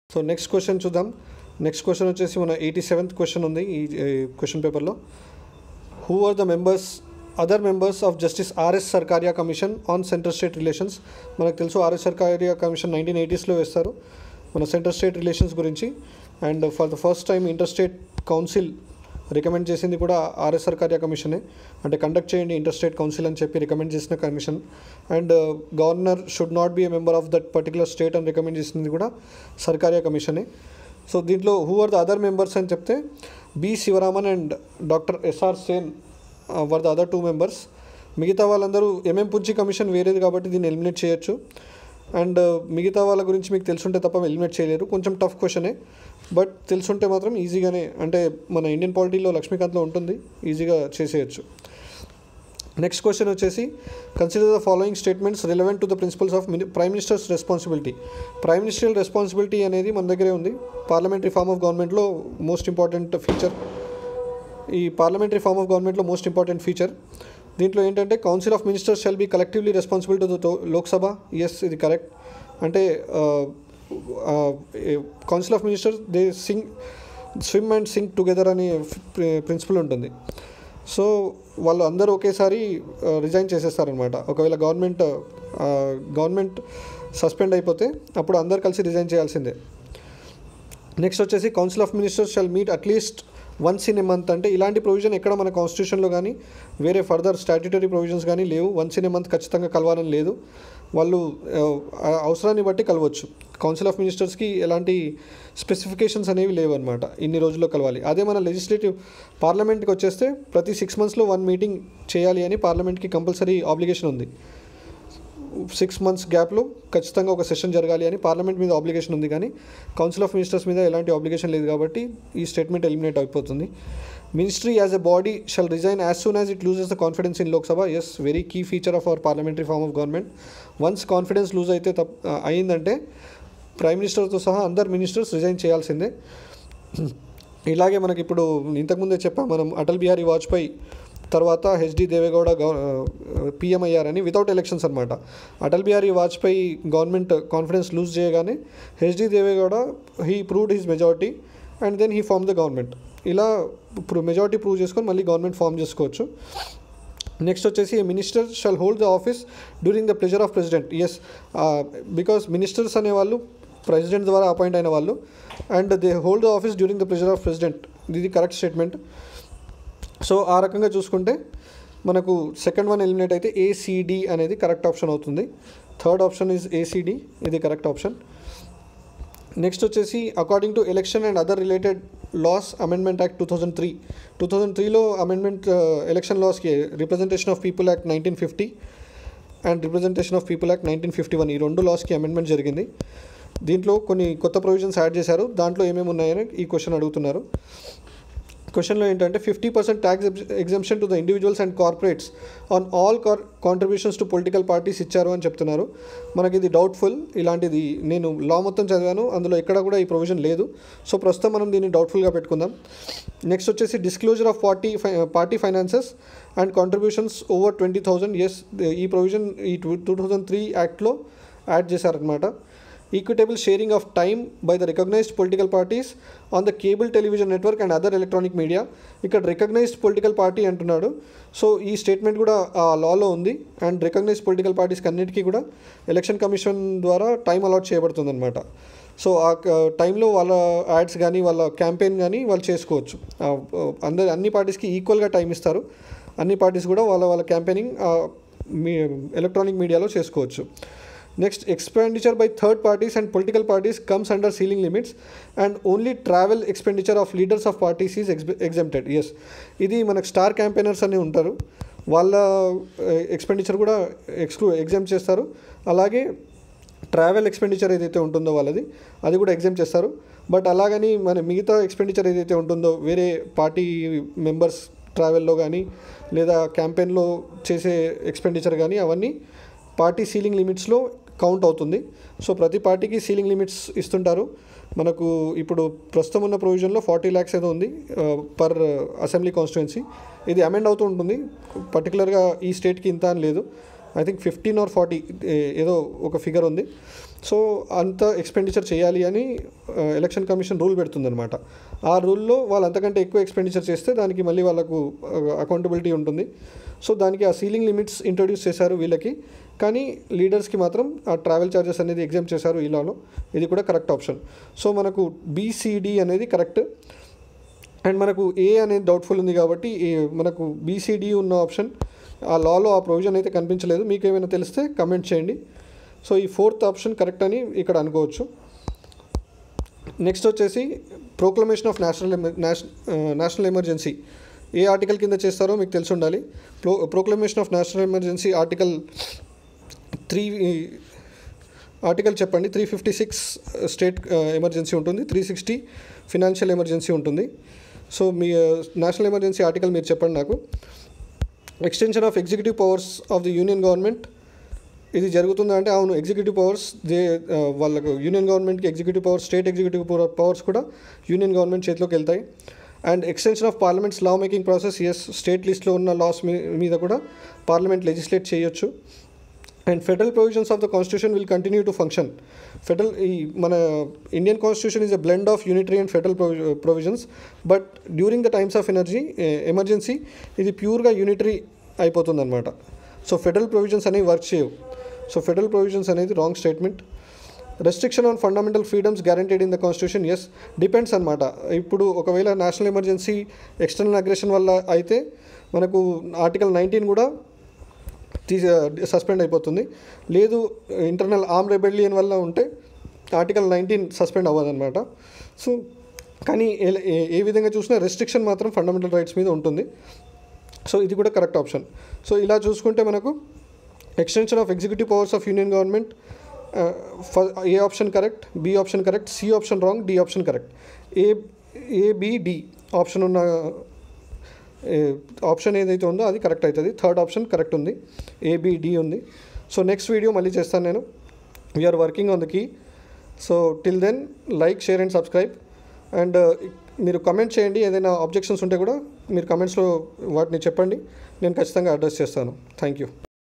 so next question చూద్దాం next question వచ్చేసి మన ఎయిటీ సెవెంత్ క్వశ్చన్ ఉంది ఈ క్వశ్చన్ పేపర్లో who are the members other members of justice RS Sarkaria commission on central state relations మనకు తెలుసు ఆర్ఎస్ సర్కారియా కమిషన్ నైన్టీన్ ఎయిటీస్లో వేస్తారు మన సెంట్రల్ స్టేట్ రిలేషన్స్ గురించి and for the first time inter state council recommend చేసింది కూడా ఆర్ఎస్ సర్కారియా కమిషనే అంటే కండక్ట్ చేయండి ఇంటర్ స్టేట్ కౌన్సిల్ అని చెప్పి రికమెండ్ చేసిన commission and governor should not be a member of that particular state అని రికమెండ్ చేసింది కూడా సర్కారియా కమిషనే సో దీంట్లో who are the other members అని చెప్తే B Sivaraman and doctor SR Sen were the other two members మిగతా వాళ్ళందరూ ఎంఎం పుంచి కమిషన్ వేరేది కాబట్టి దీన్ని ఎలిమినేట్ చేయొచ్చు అండ్ మిగతా వాళ్ళ గురించి మీకు తెలుసుంటే తప్ప ఎలిమినేట్ చేయలేరు కొంచెం టఫ్ క్వశ్చనే బట్ తెలుసుంటే మాత్రం ఈజీగానే అంటే మన ఇండియన్ పాలిటీలో లక్ష్మీకాంత్లో ఉంటుంది ఈజీగా చేసేయచ్చు నెక్స్ట్ క్వశ్చన్ వచ్చేసి consider the following statements relevant to the principles of prime minister's responsibility prime ministerial responsibility అనేది మన దగ్గరే ఉంది పార్లమెంటరీ ఫార్మ్ ఆఫ్ గవర్నమెంట్లో మోస్ట్ ఇంపార్టెంట్ ఫీచర్ ఈ పార్లమెంటరీ ఫార్మ్ ఆఫ్ గవర్నమెంట్లో మోస్ట్ ఇంపార్టెంట్ ఫీచర్ దీంట్లో ఏంటంటే council of ministers shall be collectively responsible to the Lok Sabha yes ఇది కరెక్ట్ అంటే council of ministers they sink swim and sink together అనే principle ఉంటుంది so వాళ్ళు అందరూ ఒకేసారి రిజైన్ చేసేస్తారనమాట ఒకవేళ గవర్నమెంట్ గవర్నమెంట్ సస్పెండ్ అయిపోతే అప్పుడు అందరు కలిసి రిజైన్ చేయాల్సిందే నెక్స్ట్ వచ్చేసి council of ministers shall meet at least once in a month అంటే ఇలాంటి ప్రొవిజన్ ఎక్కడ మన కాన్స్టిట్యూషన్లో కానీ వేరే ఫర్దర్ స్టాట్యుటరీ ప్రొవిజన్స్ కానీ లేవు వన్స్ ఇన్ ఎ మంత్ ఖచ్చితంగా కలవాలని లేదు వాళ్ళు అవసరాన్ని బట్టి కలవచ్చు కౌన్సిల్ ఆఫ్ మినిస్టర్స్కి ఎలాంటి స్పెసిఫికేషన్స్ అనేవి లేవు అనమాట ఇన్ని రోజుల్లో కలవాలి అదే మన లెజిస్లేటివ్ పార్లమెంట్కి వచ్చేస్తే ప్రతి సిక్స్ మంత్స్లో వన్ మీటింగ్ చేయాలి అని పార్లమెంట్కి కంపల్సరీ ఆబ్లిగేషన్ ఉంది సిక్స్ మంత్స్ గ్యాప్లో ఖచ్చితంగా ఒక సెషన్ జరగాలి అని పార్లమెంట్ మీద ఆబ్లిగేషన్ ఉంది కానీ కౌన్సిల్ ఆఫ్ మినిస్టర్స్ మీద ఎలాంటి ఆబ్లిగేషన్ లేదు కాబట్టి ఈ స్టేట్మెంట్ ఎలిమినేట్ అయిపోతుంది ministry as a body shall resign as soon as it loses the confidence in Lok Sabha yes very key feature of our parliamentary form of government once confidence lose అయితే తప్ అయిందంటే prime మినిస్టర్తో సహా అందరు ministers resign చేయాల్సిందే ఇలాగే మనకి ఇప్పుడు ఇంతకుముందే చెప్పాం మనం అటల్ బిహారీ వాజ్పేయి తర్వాత హెచ్డి దేవేగౌడ పిఎం అయ్యారని వితౌట్ ఎలక్షన్స్ అనమాట Atal Bihari Vajpayee government confidence lose చేయగానే HD Deve Gowda he proved his majority and then he form the government ఇలా ఇప్పుడు మెజారిటీ ప్రూవ్ చేసుకొని మళ్ళీ గవర్నమెంట్ ఫామ్ చేసుకోవచ్చు నెక్స్ట్ వచ్చేసి minister shall hold the office during the pleasure of president yes because ministers అనేవాళ్ళు president ద్వారా appoint అయిన వాళ్ళు and they hold the office during the pleasure of president ఇది కరెక్ట్ స్టేట్మెంట్ సో ఆ రకంగా చూసుకుంటే మనకు సెకండ్ వన్ ఎలిమినేట్ అయితే ఏసీడి అనేది కరెక్ట్ ఆప్షన్ అవుతుంది థర్డ్ ఆప్షన్ ఈజ్ ఏసీడి ఇది కరెక్ట్ ఆప్షన్ నెక్స్ట్ వచ్చేసి according to election and other related laws amendment act two thousand three two thousand త్రీలో అమెండ్మెంట్ ఎలక్షన్ లాస్కి representation of people act nineteen fifty and representation of people act nineteen fifty one ఈ రెండు లాస్కి amendment జరిగింది దీంట్లో కొన్ని కొత్త provisions add చేశారు దాంట్లో ఏమేమి ఉన్నాయని ఈ క్వశ్చన్ అడుగుతున్నారు క్వశ్చన్లో ఏంటంటే fifty percent tax exemption to the individuals and corporates on all car contributions to political parties ఇచ్చారు అని చెప్తున్నారు మనకి ఇది డౌట్ఫుల్ ఇలాంటిది నేను లా మొత్తం చదివాను అందులో ఎక్కడ కూడా ఈ ప్రొవిజన్ లేదు సో ప్రస్తుతం మనం దీన్ని డౌట్ఫుల్గా పెట్టుకుందాం నెక్స్ట్ వచ్చేసి disclosure of party party finances and contributions over twenty thousand yes ఈ ప్రొవిజన్ ఈ టూ టూ థౌజండ్ త్రీ యాక్ట్లో యాడ్ చేశారనమాట equitable sharing of time by the recognised political parties on the cable television network and other electronic media ఇక్కడ recognised political party అంటున్నాడు so ఈ statement కూడా ఆ లాలో ఉంది అండ్ రికగ్నైజ్డ్ పొలిటికల్ పార్టీస్కి అన్నిటికీ కూడా ఎలక్షన్ కమిషన్ ద్వారా టైం అలాట్ చేయబడుతుంది అనమాట సో ఆ టైంలో వాళ్ళ యాడ్స్ కానీ వాళ్ళ క్యాంపెయిన్ కానీ వాళ్ళు చేసుకోవచ్చు అందరి అన్ని పార్టీస్కి ఈక్వల్గా టైం ఇస్తారు అన్ని పార్టీస్ కూడా వాళ్ళ వాళ్ళ క్యాంపెయినింగ్ మీ ఎలక్ట్రానిక్ మీడియాలో చేసుకోవచ్చు next expenditure by third parties and political parties comes under ceiling limits and only travel expenditure of leaders of parties is ex exempted yes ఇది మనకు స్టార్ క్యాంపెయినర్స్ అని ఉంటారు వాళ్ళ ఎక్స్పెండిచర్ కూడా ఎక్స్క్లూ ఎగ్జామ్ చేస్తారు అలాగే ట్రావెల్ ఎక్స్పెండిచర్ ఏదైతే ఉంటుందో వాళ్ళది అది కూడా ఎగ్జామ్ చేస్తారు బట్ అలాగని మన మిగతా ఎక్స్పెండిచర్ ఏదైతే ఉంటుందో వేరే పార్టీ మెంబర్స్ ట్రావెల్లో కానీ లేదా క్యాంపెయిన్లో చేసే ఎక్స్పెండిచర్ కానీ అవన్నీ పార్టీ సీలింగ్ లిమిట్స్లో కౌంట్ అవుతుంది సో ప్రతి పార్టీకి సీలింగ్ లిమిట్స్ ఇస్తుంటారు మనకు ఇప్పుడు ప్రస్తుతం ఉన్న ప్రొవిజన్లో ఫార్టీ ల్యాక్స్ ఏదో ఉంది పర్ అసెంబ్లీ కాన్స్టిట్యున్సీ ఇది అమెండ్ అవుతూ ఉంటుంది పర్టికులర్గా ఈ స్టేట్కి ఇంత అని లేదు I think fifteen or forty ఏదో ఒక ఫిగర్ ఉంది సో అంత ఎక్స్పెండిచర్ చేయాలి అని ఎలక్షన్ కమిషన్ రూల్ పెడుతుందన్నమాట ఆ రూల్లో వాళ్ళు అంతకంటే ఎక్కువ ఎక్స్పెండిచర్ చేస్తే దానికి మళ్ళీ వాళ్ళకు అకౌంటబిలిటీ ఉంటుంది సో దానికి ఆ సీలింగ్ లిమిట్స్ ఇంట్రొడ్యూస్ చేశారు వీళ్ళకి కానీ లీడర్స్కి మాత్రం ఆ ట్రావెల్ ఛార్జెస్ అనేది ఎగ్జామ్ చేశారు ఇలాలో ఇది కూడా కరెక్ట్ ఆప్షన్ సో మనకు బీసీడీ అనేది కరెక్ట్ అండ్ మనకు ఏ అనేది డౌట్ఫుల్ ఉంది కాబట్టి ఈ మనకు బీసీడీ ఉన్న ఆప్షన్ ఆ లాలో ఆ ప్రొవిజన్ అయితే కనిపించలేదు మీకు ఏమైనా తెలిస్తే కమెంట్ చేయండి సో ఈ ఫోర్త్ ఆప్షన్ కరెక్ట్ అని ఇక్కడ అనుకోవచ్చు నెక్స్ట్ వచ్చేసి proclamation of national national emergency ఏ ఆర్టికల్ కింద చేస్తారో మీకు తెలిసి ఉండాలి pro proclamation of national emergency article three article చెప్పండి three fifty six state emergency ఉంటుంది త్రీ సిక్స్టీ ఫినాన్షియల్ ఎమర్జెన్సీ ఉంటుంది సో మీ నేషనల్ ఎమర్జెన్సీ ఆర్టికల్ మీరు చెప్పండి నాకు extension of executive powers of the union government ఇది జరుగుతుందా అంటే అవును ఎగ్జిక్యూటివ్ పవర్స్ దే వాళ్ళకు యూనియన్ గవర్నమెంట్కి executive powers state executive powers కూడా యూనియన్ గవర్నమెంట్ చేతిలోకి వెళ్తాయి and extension of parliament's law making process yes state లిస్ట్లో ఉన్న లాస్ మీద కూడా పార్లమెంట్ లెజిస్లేట్ చేయొచ్చు and federal provisions of the constitution will continue to function federal ఈ మన Indian constitution is a blend of unitary and federal provisions but during the times of energy emergency ఇది ప్యూర్గా unitary అయిపోతుంది అనమాట so federal provisions అనేవి work చేయవు so federal provisions అనేది wrong statement restriction on fundamental freedoms guaranteed in the constitution yes depends అనమాట ఇప్పుడు ఒకవేళ నేషనల్ ఎమర్జెన్సీ ఎక్స్టర్నల్ అగ్రెషన్ వల్ల అయితే మనకు ఆర్టికల్ నైన్టీన్ కూడా తీసి సస్పెండ్ అయిపోతుంది లేదు ఇంటర్నల్ ఆర్మ్ రెబెలియన్ వల్ల ఉంటే ఆర్టికల్ నైన్టీన్ సస్పెండ్ అవ్వదన్నమాట సో కానీ ఏ- ఏ- ఏ విధంగా చూసినా రెస్ట్రిక్షన్ మాత్రం ఫండమెంటల్ రైట్స్ మీద ఉంటుంది సో ఇది కూడా కరెక్ట్ ఆప్షన్ సో ఇలా చూసుకుంటే మనకు extension of executive powers of union government A option correct B option correct C option wrong D option correct A ABD option ఉన్న ఆప్షన్ ఏదైతే ఉందో అది కరెక్ట్ అవుతుంది థర్డ్ ఆప్షన్ కరెక్ట్ ఉంది ఏబిడి ఉంది సో నెక్స్ట్ వీడియో మళ్ళీ చేస్తాను నేను we're working on the key so till then like share and subscribe and మీరు కమెంట్ చేయండి ఏదైనా ఆబ్జెక్షన్స్ ఉంటే కూడా మీరు కమెంట్స్లో వాటిని చెప్పండి నేను ఖచ్చితంగా అడ్రస్ చేస్తాను థ్యాంక్ యూ